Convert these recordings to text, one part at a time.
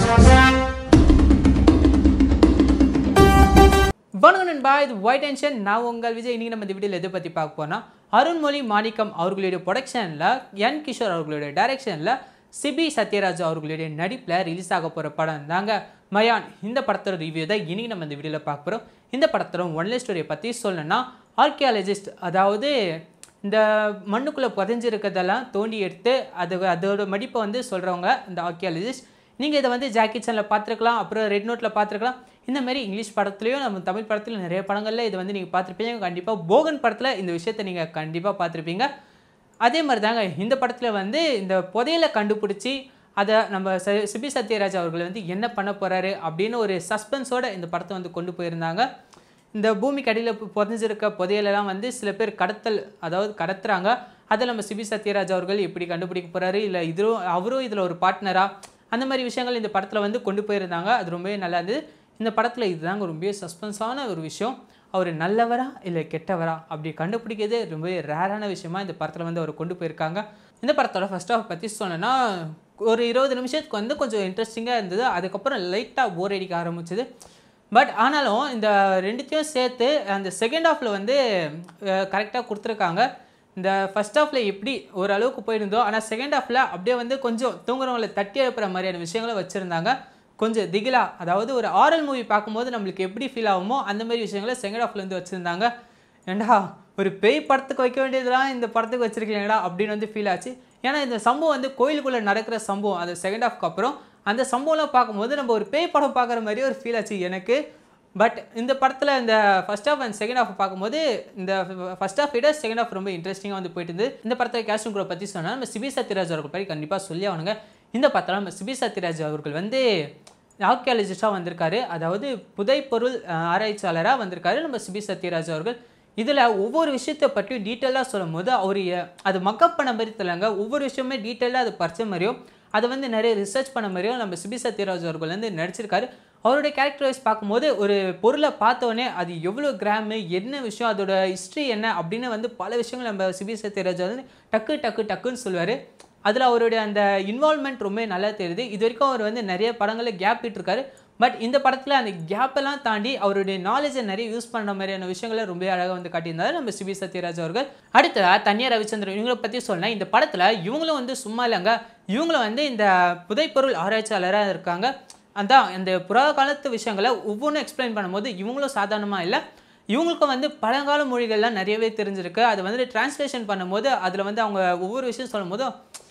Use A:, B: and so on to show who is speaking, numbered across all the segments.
A: வணக்கம் நண்பா இது ஒயிட் டென்ஷன் நான் உங்கள் விஜய் இன்னைக்கு நம்ம இந்த வீடியோவில் எதை பற்றி பார்க்க போனால் அருண்மொழி மாணிக்கம் அவர்களுடைய ப்ரொடக்ஷனில் என் கிஷோர் அவர்களுடைய டைரக்ஷனில் சிபி சத்யராஜ் அவர்களுடைய நடிப்பில் ரிலீஸ் ஆக போகிற படம் தாங்க மயான் இந்த படத்தோட ரிவ்யூ தான் இன்னைக்கு நம்ம இந்த வீடியோவில் பார்க்க போகிறோம் இந்த படத்தோட ஒன்லே ஸ்டோரியை பற்றி சொல்லணும்னா ஆர்கியாலஜிஸ்ட் அதாவது இந்த மண்ணுக்குள்ளே புதைஞ்சிருக்கிறதெல்லாம் தோண்டி எடுத்து அது அதோட மடிப்பை வந்து சொல்கிறவங்க இந்த ஆர்கியாலஜிஸ்ட் நீங்கள் இதை வந்து ஜாக்கி சேனில் பார்த்துருக்கலாம் அப்புறம் ரெட் நோட்டில் பார்த்துருக்கலாம் இந்த மாதிரி இங்கிலீஷ் படத்துலையும் நம்ம தமிழ் படத்துலையும் நிறைய படங்களில் இதை வந்து நீங்கள் பார்த்துருப்பீங்க கண்டிப்பாக போகன் படத்தில் இந்த விஷயத்தை நீங்கள் கண்டிப்பாக பார்த்துருப்பீங்க அதே மாதிரி தாங்க இந்த படத்தில் வந்து இந்த புதையலை கண்டுபிடிச்சி அதை நம்ம ச சிபி சத்யராஜ் அவர்கள் வந்து என்ன பண்ண போகிறாரு அப்படின்னு ஒரு சஸ்பென்ஸோட இந்த படத்தை வந்து கொண்டு போயிருந்தாங்க இந்த பூமிக்கு அடியில் பு- புதைஞ்சிருக்க புதையலெல்லாம் வந்து சில பேர் கடத்தல் அதாவது கடத்துறாங்க அதை நம்ம சிபி சத்யராஜ் அவர்கள் எப்படி கண்டுபிடிக்க போகிறாரு இல்லை இதுவும் அவரும் இதில் ஒரு பார்ட்னரா அந்த மாதிரி விஷயங்கள் இந்த படத்தில் வந்து கொண்டு போயிருந்தாங்க அது ரொம்பவே நல்லா இருந்தது இந்த படத்தில் இதுதாங்க ரொம்ப சஸ்பென்ஸான ஒரு விஷயம் அவர் நல்லவரா இல்லை கெட்டவரா அப்படி கண்டுபிடிக்கிறது ரொம்பவே ரேரான விஷயமா இந்த படத்தில் வந்து அவர் கொண்டு போயிருக்காங்க இந்த படத்தோட ஃபர்ஸ்ட் ஆஃப் பற்றி சொன்னேன்னா ஒரு இருபது நிமிஷத்துக்கு வந்து கொஞ்சம் இன்ட்ரெஸ்டிங்காக இருந்தது அதுக்கப்புறம் லைட்டாக போர் அடிக்க ஆரம்பிச்சது பட் ஆனாலும் இந்த ரெண்டுத்தையும் சேர்த்து அந்த செகண்ட் ஹாஃபில் வந்து கரெக்டாக கொடுத்துருக்காங்க இந்த ஃபர்ஸ்ட் ஹாஃபில் எப்படி ஓரளவுக்கு போயிருந்தோ ஆனால் செகண்ட் ஹாஃபில் அப்படியே வந்து கொஞ்சம் தூங்குறவங்களை தட்டி எழுப்புற மாதிரியான விஷயங்களை வச்சுருந்தாங்க கொஞ்சம் திகிலா அதாவது ஒரு ஆரல் மூவி பார்க்கும்போது நம்மளுக்கு எப்படி ஃபீல் ஆகுமோ அந்த மாதிரி விஷயங்களை செகண்ட் ஹாஃப்ல வந்து வச்சுருந்தாங்க ஏண்டா ஒரு பேய் படத்துக்கு வைக்க வேண்டியதெல்லாம் இந்த படத்துக்கு வச்சிருக்கீங்களா அப்படின்னு வந்து ஃபீல் ஆச்சு ஏன்னா இந்த சம்பவம் வந்து கோயிலுக்குள்ளே நடக்கிற சம்பவம் அந்த செகண்ட் ஹாஃப்க்கு அப்புறம் அந்த சம்பவம்லாம் பார்க்கும்போது நம்ம ஒரு பேய் படம் பார்க்குற மாதிரி ஒரு ஃபீல் ஆச்சு எனக்கு பட் இந்த படத்தில் இந்த first half and second half பார்க்கும்போது இந்த ஃபர்ஸ்ட் ஹாஃப் விட செகண்ட் ஹாஃப் ரொம்ப இன்ட்ரெஸ்டிங்காக வந்து போயிட்டு இருந்தது இந்த படத்தில் கேஸ்டிங் குரூப் பற்றி சொன்னால் நம்ம சிபி சத்யராஜ் அவர்கள் பற்றி கண்டிப்பாக சொல்லி ஆகணுங்க இந்த படத்தில் நம்ம சிபி சத்யராஜ் அவர்கள் வந்து ஆர்கியாலஜிஸ்டாக வந்திருக்காரு அதாவது புதைப்பொருள் அஹ், ஆராய்ச்சியாளராக வந்திருக்காரு நம்ம சிபி சத்யராஜ் அவர்கள் இதில் ஒவ்வொரு விஷயத்தை பற்றியும் டீட்டெயிலாக சொல்லும் போது அவர் எ- அது மக்கப் பண்ண மாதிரி தெரியலங்க ஒவ்வொரு விஷயமே டீட்டெயிலாக அது படிச்ச மாதிரியும் அதை வந்து நிறைய ரிசர்ச் பண்ண மாதிரியும் நம்ம சிபி சத்யராஜ் அவர்கள் வந்து நடிச்சிருக்காரு அவருடைய கேரக்டர் வைஸ் பார்க்கும்போது ஒரு பொருளை பார்த்தோன்னே அது எவ்வளோ கிராமு என்ன விஷயம் அதோட ஹிஸ்ட்ரி என்ன அப்படின்னு வந்து பல விஷயங்கள் நம்ம சிபி சத்யராஜ் வந்து டக்கு டக்கு டக்குன்னு சொல்லுவார் அதில் அவருடைய அந்த இன்வால்மெண்ட் ரொம்ப நல்லா தெரியுது இது வரைக்கும் அவர் வந்து நிறைய படங்களில் கேப் விட்டுருக்காரு பட் இந்த படத்தில் அந்த கேப்பெல்லாம் தாண்டி அவருடைய நாலேஜை நிறைய யூஸ் பண்ண மாதிரியான விஷயங்களை ரொம்ப அழகாக வந்து காட்டியிருந்தாரு நம்ம சிபி சத்யராஜ் அவர்கள் அடுத்ததா தனியா ரவிச்சந்திரன் இவங்களை பற்றி சொன்னால் இந்த படத்தில் இவங்களும் வந்து சும்மா இல்லைங்க இவங்களும் வந்து இந்த புதைப்பொருள் ஆராய்ச்சியாளராக இருக்காங்க அதான் இந்த புறா காலத்து விஷயங்களை ஒவ்வொன்றும் எக்ஸ்பிளைன் பண்ணும்போது இவங்களும் சாதாரணமாக இல்லை இவங்களுக்கும் வந்து பழங்கால மொழிகள்லாம் நிறையவே தெரிஞ்சிருக்கு அது வந்து டிரான்ஸ்லேஷன் பண்ணும்போது அதில் வந்து அவங்க ஒவ்வொரு விஷயம் சொல்லும்போது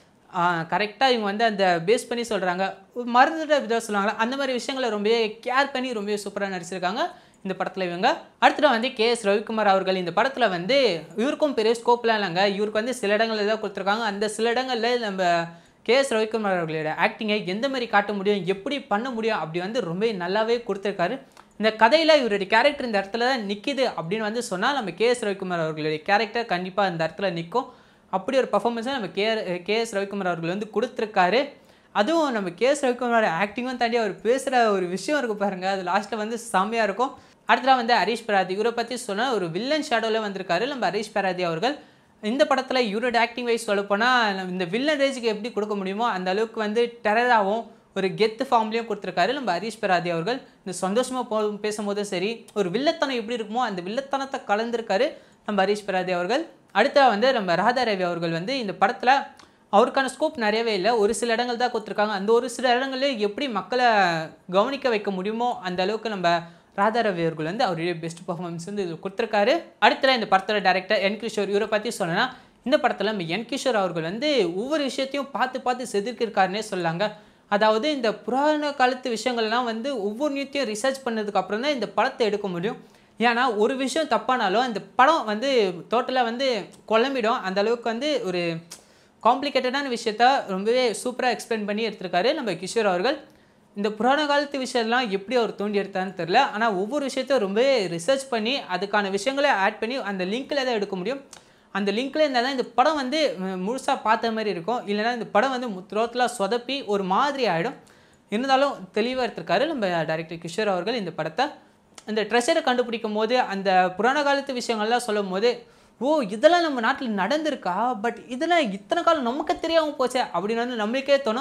A: கரெக்டாக இவங்க வந்து அந்த பேஸ் பண்ணி சொல்கிறாங்க மறந்துட்ட விதம் சொல்லுவாங்களா அந்த மாதிரி விஷயங்களை ரொம்பவே கேர் பண்ணி ரொம்பவே சூப்பராக நடிச்சிருக்காங்க இந்த படத்தில் இவங்க அடுத்தது வந்து கே எஸ் ரவிக்குமார் அவர்கள் இந்த படத்தில் வந்து இவருக்கும் பெரிய ஸ்கோப்லாம் இல்லைங்க இவருக்கு வந்து சில இடங்கள் தான் கொடுத்துருக்காங்க அந்த சில இடங்களில் நம்ம கே எஸ் ரவிக்குமார் அவர்களோட ஆக்டிங்கை எந்த மாதிரி காட்ட முடியும் எப்படி பண்ண முடியும் அப்படி வந்து ரொம்ப நல்லாவே கொடுத்துருக்காரு இந்த கதையில் இவருடைய கேரக்டர் இந்த இடத்துல தான் நிற்கிது அப்படின்னு வந்து சொன்னால் நம்ம கே எஸ் ரவிக்குமார் அவர்களுடைய கேரக்டர் கண்டிப்பாக இந்த இடத்துல நிற்கும் அப்படி ஒரு பர்ஃபார்மன்ஸை நம்ம கே கே எஸ் ரவிக்குமார் அவர்கள் வந்து கொடுத்துருக்காரு அதுவும் நம்ம கே எஸ் ரவிக்குமாரோட ஆக்டிங்கும் தாண்டி அவர் பேசுகிற ஒரு விஷயம் இருக்கு பாருங்க அது லாஸ்ட்டில் வந்து செம்மையாக இருக்கும் அடுத்ததாக வந்து ஹரீஷ் பராதி இவரை பற்றி சொன்னால் ஒரு வில்லன் ஷேடோவில் வந்திருக்காரு நம்ம ஹரீஷ் பராதி அவர்கள் இந்த படத்தில் இவரோட ஆக்டிங் வைஸ் சொல்லப்போனால் இந்த வில்லன் ரேஜுக்கு எப்படி கொடுக்க முடியுமோ அந்த அளவுக்கு வந்து டெரராகவும் ஒரு கெத்து ஃபார்ம்லேயும் கொடுத்துருக்காரு நம்ம ஹரீஷ் பராதி அவர்கள் இந்த சந்தோஷமாக போ பேசும்போதும் சரி ஒரு வில்லத்தனம் எப்படி இருக்குமோ அந்த வில்லத்தனத்தை கலந்துருக்காரு நம்ம ஹரீஷ் பராதி அவர்கள் அடுத்த வந்து நம்ம ராதா ரவி அவர்கள் வந்து இந்த படத்தில் அவருக்கான ஸ்கோப் நிறையவே இல்லை ஒரு சில இடங்கள் தான் கொடுத்துருக்காங்க அந்த ஒரு சில இடங்கள்ல எப்படி மக்களை கவனிக்க வைக்க முடியுமோ அந்த அளவுக்கு நம்ம ராதா ரவி அவர்கள் வந்து அவருடைய பெஸ்ட் பர்ஃபார்மன்ஸ் வந்து இது கொடுத்துருக்காரு அடுத்த இந்த படத்தோட டேரக்டர் என் கிஷோர் இவரை பற்றி சொல்லணும்னா இந்த படத்தில் நம்ம என் கிஷோர் அவர்கள் வந்து ஒவ்வொரு விஷயத்தையும் பார்த்து பார்த்து செதுக்கியிருக்காருன்னே சொல்லாங்க அதாவது இந்த புராண காலத்து விஷயங்கள்லாம் வந்து ஒவ்வொன்றையும் ரிசர்ச் பண்ணதுக்கு அப்புறம் தான் இந்த படத்தை எடுக்க முடியும் ஏன்னா ஒரு விஷயம் தப்பானாலும் இந்த படம் வந்து டோட்டலாக வந்து குழம்பிடும் அந்த அளவுக்கு வந்து ஒரு காம்ப்ளிகேட்டடான விஷயத்த ரொம்பவே சூப்பராக எக்ஸ்பிளைன் பண்ணி எடுத்திருக்காரு நம்ம கிஷோர் அவர்கள் இந்த புராண காலத்து விஷயம்லாம் எப்படி அவர் தோண்டி எடுத்தான்னு தெரில ஆனால் ஒவ்வொரு விஷயத்தையும் ரொம்பவே ரிசர்ச் பண்ணி அதுக்கான விஷயங்களை ஆட் பண்ணி அந்த லிங்க்கில் தான் எடுக்க முடியும் அந்த லிங்க்ல இருந்தால் தான் இந்த படம் வந்து முழுசாக பார்த்த மாதிரி இருக்கும் இல்லைன்னா இந்த படம் வந்து த்ரோத்தில் சொதப்பி ஒரு மாதிரி ஆகிடும் இருந்தாலும் தெளிவாக எடுத்திருக்காரு நம்ம டைரக்டர் கிஷோர் அவர்கள் இந்த படத்தை இந்த ட்ரெஷரை கண்டுபிடிக்கும் போது அந்த புராண காலத்து விஷயங்கள்லாம் சொல்லும் போது ஓ இதெல்லாம் நம்ம நாட்டில் நடந்திருக்கா பட் இதெல்லாம் இத்தனை காலம் நமக்கு தெரியாமல் போச்சே அப்படின்னு வந்து நம்மளுக்கே தோணும்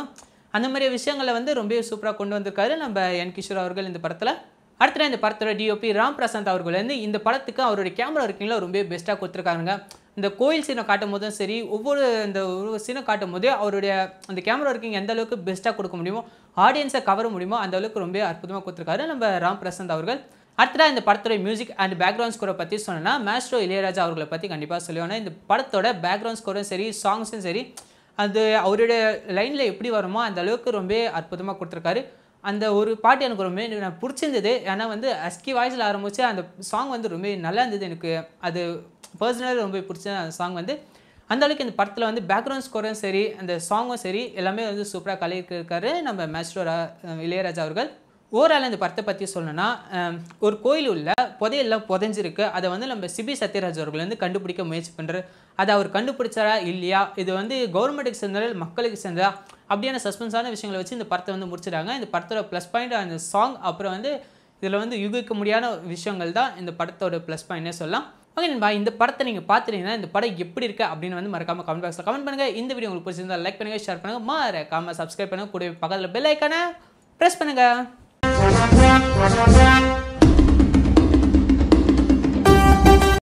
A: அந்த மாதிரி விஷயங்களை வந்து ரொம்ப சூப்பராக கொண்டு வந்திருக்காரு நம்ம என் கிஷோர் அவர்கள் இந்த படத்தில் அடுத்தது இந்த படத்தோட டிஓபி ராம் பிரசாந்த் அவர்கள் வந்து இந்த படத்துக்கு அவருடைய கேமரா ஒர்க்கிங்கில் ரொம்ப பெஸ்ட்டாக கொடுத்துருக்காங்க இந்த கோயில் சீனை காட்டும் போதும் சரி ஒவ்வொரு இந்த ஒரு சீனை காட்டும் போதே அவருடைய அந்த கேமரா ஒர்க்கிங் எந்த அளவுக்கு பெஸ்ட்டாக கொடுக்க முடியுமோ ஆடியன்ஸை கவர முடியுமோ அந்த அளவுக்கு ரொம்ப அற்புதமாக கொடுத்துருக்காரு நம்ம ராம் பிரசாந்த் அவர்கள் அடுத்ததாக இந்த படத்தோட மியூசிக் அண்ட் பேக்ரவுண்ட் ஸ்கோரை பற்றி சொன்னேன்னா மேஸ்ட்ரோ இளையராஜா அவர்களை பற்றி கண்டிப்பாக சொல்லுவேன் இந்த படத்தோட பேக்ரவுண்ட் ஸ்கோரும் சரி சாங்ஸும் சரி அது அவருடைய லைனில் எப்படி வருமோ அந்த அளவுக்கு ரொம்ப அற்புதமாக கொடுத்துருக்காரு அந்த ஒரு பாட்டு எனக்கு ரொம்ப எனக்கு பிடிச்சிருந்தது ஏன்னா வந்து அஸ்கி வாய்ஸில் ஆரம்பிச்சு அந்த சாங் வந்து ரொம்ப நல்லா இருந்தது எனக்கு அது பர்சனலாக ரொம்ப பிடிச்ச அந்த சாங் வந்து அந்த அளவுக்கு இந்த படத்தில் வந்து பேக்ரவுண்ட் ஸ்கோரும் சரி அந்த சாங்கும் சரி எல்லாமே வந்து சூப்பராக கலையிருக்காரு நம்ம மேஸ்ட்ரோ இளையராஜா அவர்கள் ஓவரால் இந்த படத்தை பற்றி சொல்லணும்னா அஹ், ஒரு கோயில் உள்ள புதையெல்லாம் புதைஞ்சிருக்கு அதை வந்து நம்ம சிபி சத்யராஜ் அவர்கள் வந்து கண்டுபிடிக்க முயற்சி பண்ணுறாரு அதை அவர் கண்டுபிடிச்சாரா இல்லையா இது வந்து கவர்மெண்ட்டுக்கு சேர்ந்ததா இல்லை மக்களுக்கு சேர்ந்ததா அப்படியான சஸ்பென்ஸான விஷயங்களை வச்சு இந்த படத்தை வந்து முடிச்சிட்டாங்க இந்த படத்தோட ப்ளஸ் பாயிண்ட் அந்த சாங் அப்புறம் வந்து இதில் வந்து யூகிக்க முடியாத விஷயங்கள் தான் இந்த படத்தோட ப்ளஸ் பாயிண்ட்னே சொல்லலாம் ஓகே நண்பா இந்த படத்தை நீங்கள் பார்த்துட்டீங்கன்னா இந்த படம் எப்படி இருக்கு அப்படின்னு வந்து மறக்காம கமெண்ட் பாக்ஸில் கமெண்ட் பண்ணுங்கள் இந்த வீடியோ உங்களுக்கு பிடிச்சிருந்தா லைக் பண்ணுங்கள் ஷேர் பண்ணுங்கள் மறக்காம சப்ஸ்கிரைப் பண்ணுங்கள் கூட பக்கத்தில் பெல் ஐக்கானை ப்ரெஸ் பண்ணுங்கள்